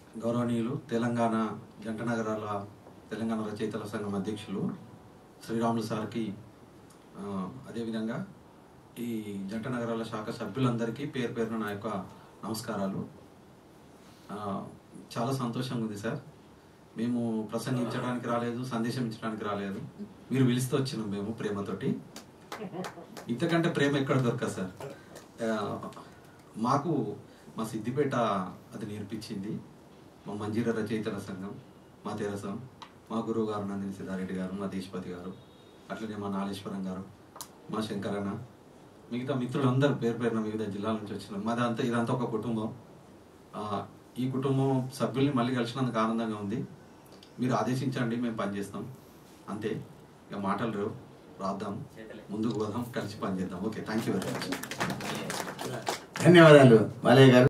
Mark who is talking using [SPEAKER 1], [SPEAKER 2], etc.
[SPEAKER 1] గౌరవనీయులు తెలంగాణ జంట నగరాల తెలంగాణ రచయితల సంఘం అధ్యక్షులు శ్రీరాములు సార్కి ఆ, అదేవిధంగా ఈ జంట నగరాల శాఖ సభ్యులందరికీ పేరు పేరున నా యొక్క నమస్కారాలు ఆ, చాలా సంతోషంగా ఉంది సార్ మేము ప్రసంగించడానికి రాలేదు సందేశం ఇచ్చడానికి రాలేదు మీరు పిలిస్తే వచ్చినాం మేము ప్రేమతోటి ఇంతకంటే ప్రేమ ఎక్కడ దొరకదు సార్ ఆ, మాకు మా సిద్దిపేట అది నేర్పించింది మా మంజీర రచయితల సంఘం మా తెరసం మా గురువు గారు నందిని సిద్ధారెడ్డి గారు మా దేశపతి గారు అట్లనే మా నాగేశ్వరం గారు మా శంకరన్న మిగతా మిత్రులందరూ పేరు పేరున వివిధ జిల్లాల నుంచి వచ్చినాం మాది అంతా ఇదంతా ఒక కుటుంబం ఆ, ఈ కుటుంబం సభ్యుల్ని మళ్ళీ కలిసినందుకు ఆనందంగా ఉంది మీరు ఆదేశించండి మేము పనిచేస్తాం అంతే ఇక మాటలు లేవు రాద్దాం ముందుకు పోదాం కలిసి పనిచేద్దాం okay thank you very much
[SPEAKER 2] ధన్యవాదాలు బాలయ్య గారు